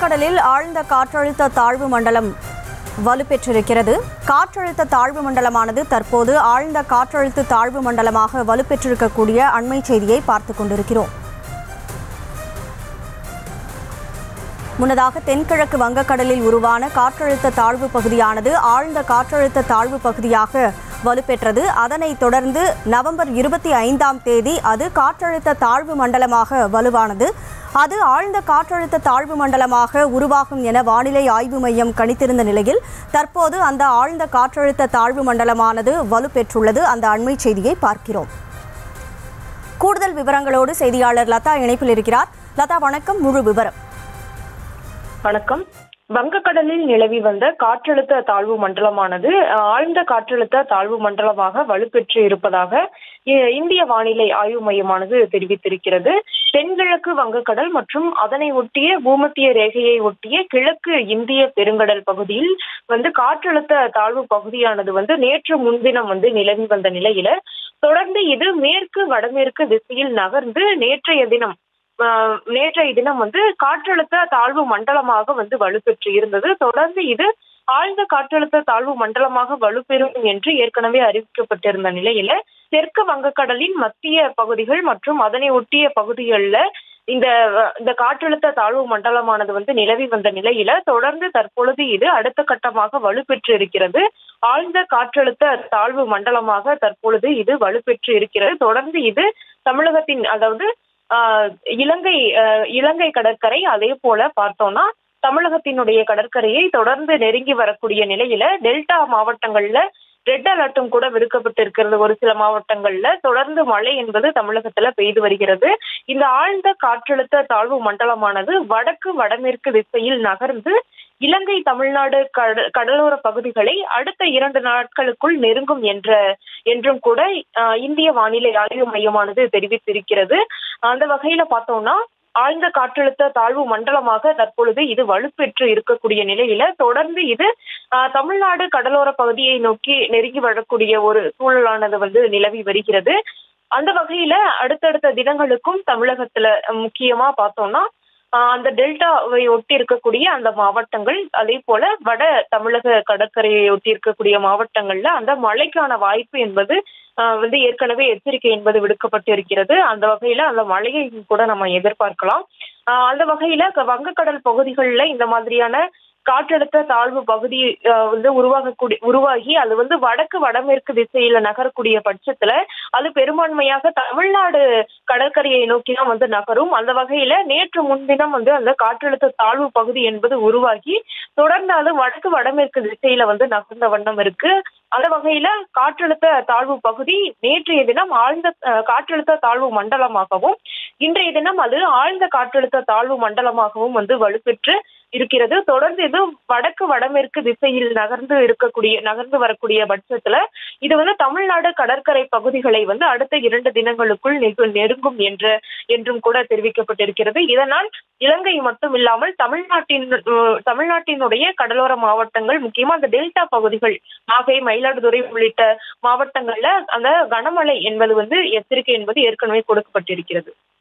வங்கக்கடலில் ஆழ்ந்த காற்றழுத்த தாழ்வு மண்டலம் வலுப்பெற்றிருக்கிறது காற்றழுத்த தாழ்வு மண்டலமானது தற்போது ஆழ்ந்த காற்றழுத்த தாழ்வு மண்டலமாக வலுப்பெற்றிருக்கக்கூடிய அண்மை செய்தியை பார்த்து கொண்டிருக்கிறோம் முன்னதாக தென்கிழக்கு வங்கக்கடலில் உருவான காற்றழுத்த தாழ்வு பகுதியானது ஆழ்ந்த காற்றழுத்த தாழ்வு பகுதியாக வலுப்பெற்றது அதனைத் தொடர்ந்து நவம்பர் இருபத்தி ஐந்தாம் தேதி அது காற்றழுத்த தாழ்வு மண்டலமாக வலுவானது அது ஆழ்ந்த காற்றழுத்த தாழ்வு மண்டலமாக உருவாகும் என வானிலை ஆய்வு மையம் கணித்திருந்த நிலையில் தற்போது அந்த ஆழ்ந்த காற்றழுத்த தாழ்வு மண்டலமானது வலுப்பெற்றுள்ளது அந்த அண்மை செய்தியை பார்க்கிறோம் கூடுதல் விவரங்களோடு செய்தியாளர் லதா இணைப்பில் இருக்கிறார் லதா வணக்கம் முழு விவரம் வணக்கம் வங்கக்கடலில் நிலவி வந்த காற்றழுத்த தாழ்வு மண்டலமானது அஹ், ஆழ்ந்த காற்றழுத்த தாழ்வு மண்டலமாக வலுப்பெற்று இருப்பதாக இ- இந்திய வானிலை ஆய்வு மையமானது தெரிவித்திருக்கிறது தென்கிழக்கு வங்கக்கடல் மற்றும் அதனை ஒட்டிய பூமத்திய ரேகையை ஒட்டிய கிழக்கு இந்திய பெருங்கடல் பகுதியில் வந்து காற்றழுத்த தாழ்வு பகுதியானது வந்து நேற்று முன்தினம் வந்து நிலவி வந்த நிலையில தொடர்ந்து இது மேற்கு வடமேற்கு திசையில் நகர்ந்து நேற்றைய தினம் ஆஹ் நேற்றைய தினம் வந்து காற்றழுத்த தாழ்வு மண்டலமாக வந்து வலுப்பெற்று இருந்தது தொடர்ந்து இது ஆழ்ந்த காற்றழுத்த தாழ்வு மண்டலமாக வலுப்பெறும் என்று ஏற்கனவே அறிவிக்கப்பட்டிருந்த நிலையில தெற்கு வங்கக்கடலின் மத்திய பகுதிகள் மற்றும் அதனை ஒட்டிய பகுதிகளில் இந்த இந்த காற்றழுத்த தாழ்வு மண்டலமானது வந்து நிலவி வந்த நிலையில தொடர்ந்து தற்பொழுது இது அடுத்த கட்டமாக வலுப்பெற்று இருக்கிறது ஆழ்ந்த காற்றழுத்த தாழ்வு மண்டலமாக தற்பொழுது இது வலுப்பெற்று இருக்கிறது தொடர்ந்து இது தமிழகத்தின் அதாவது ஆஹ் இலங்கை ஆஹ் இலங்கை கடற்கரை அதே போல பார்த்தோம்னா தமிழகத்தினுடைய கடற்கரையை தொடர்ந்து நெருங்கி வரக்கூடிய நிலையில டெல்டா மாவட்டங்கள்ல ரெட் அலர்ட்டும் கூட விடுக்கப்பட்டு இருக்கிறது ஒரு சில மாவட்டங்கள்ல தொடர்ந்து மழை என்பது தமிழகத்துல பெய்து வருகிறது இந்த ஆழ்ந்த காற்றழுத்த தாழ்வு மண்டலமானது வடக்கு வடமேற்கு திசையில் நகர்ந்து இலங்கை தமிழ்நாடு கட கடலோர பகுதிகளை அடுத்த இரண்டு நாட்களுக்குள் நெருங்கும் என்ற என்றும் கூட ஆஹ், இந்திய வானிலை ஆய்வு மையமானது தெரிவித்திருக்கிறது அந்த வகையில பார்த்தோம்னா ஆழ்ந்த காற்றழுத்த தாழ்வு மண்டலமாக தற்பொழுது இது வலுப்பெற்று இருக்கக்கூடிய நிலையில தொடர்ந்து இது ஆஹ், தமிழ்நாடு கடலோர பகுதியை நோக்கி நெருங்கி வரக்கூடிய ஒரு சூழலானது வந்து நிலவி வருகிறது அந்த வகையில அடுத்தடுத்த தினங்களுக்கும் தமிழகத்துல அஹ், முக்கியமா பார்த்தோம்னா ஆஹ், அந்த டெல்டாவை ஒட்டி இருக்கக்கூடிய அந்த மாவட்டங்கள் அதே போல வட தமிழக கடற்கரையை ஒட்டி இருக்கக்கூடிய மாவட்டங்கள்ல அந்த மழைக்கான வாய்ப்பு என்பது ஆஹ், வந்து ஏற்கனவே எச்சரிக்கை என்பது விடுக்கப்பட்டு இருக்கிறது அந்த வகையில அந்த மழையை கூட நம்ம எதிர்பார்க்கலாம் ஆஹ், அந்த வகையில க- வங்கக்கடல் பகுதிகளில் இந்த மாதிரியான காற்றழுத்த தாழ்வு பகுதி ஆஹ், வந்து உருவாகக்கூடிய உருவாகி அது வந்து வடக்கு வடமேற்கு திசையில நகரக்கூடிய பட்சத்துல அது பெரும்பான்மையாக தமிழ்நாடு கடற்கரையை நோக்கி தான் வந்து நகரும் அந்த வகையில நேற்று முன்தினம் வந்து அந்த காற்றழுத்த தாழ்வு பகுதி என்பது உருவாகி தொடர்ந்து அது வடக்கு வடமேற்கு திசையில வந்து நகர்ந்த வண்ணம் இருக்கு அந்த வகையில காற்றழுத்த தாழ்வு பகுதி நேற்றைய தினம் ஆழ்ந்த அஹ், காற்றழுத்த தாழ்வு மண்டலமாகவும் இன்றைய தினம் அது ஆழ்ந்த காற்றழுத்த தாழ்வு மண்டலமாகவும் வந்து வலுப்பெற்று இருக்கிறது தொடர்ந்து இது வடக்கு வடமேற்கு திசையில் நகர்ந்து இருக்கக்கூடிய நகர்ந்து வரக்கூடிய பட்சத்துல இது வந்து தமிழ்நாடு கடற்கரை பகுதிகளை வந்து அடுத்த இரண்டு தினங்களுக்குள் நெரு- நெருங்கும் என்ற என்றும் கூட தெரிவிக்கப்பட்டிருக்கிறது இதனால் இலங்கை மட்டும் இல்லாமல் தமிழ்நாட்டின் அஹ், தமிழ்நாட்டினுடைய கடலோர மாவட்டங்கள் முக்கியமா அந்த டெல்டா பகுதிகள் நாகை மயிலாடுதுறை உள்ளிட்ட மாவட்டங்கள்ல அந்த கனமழை என்பது வந்து எச்சரிக்கை என்பது ஏற்கனவே கொடுக்கப்பட்டிருக்கிறது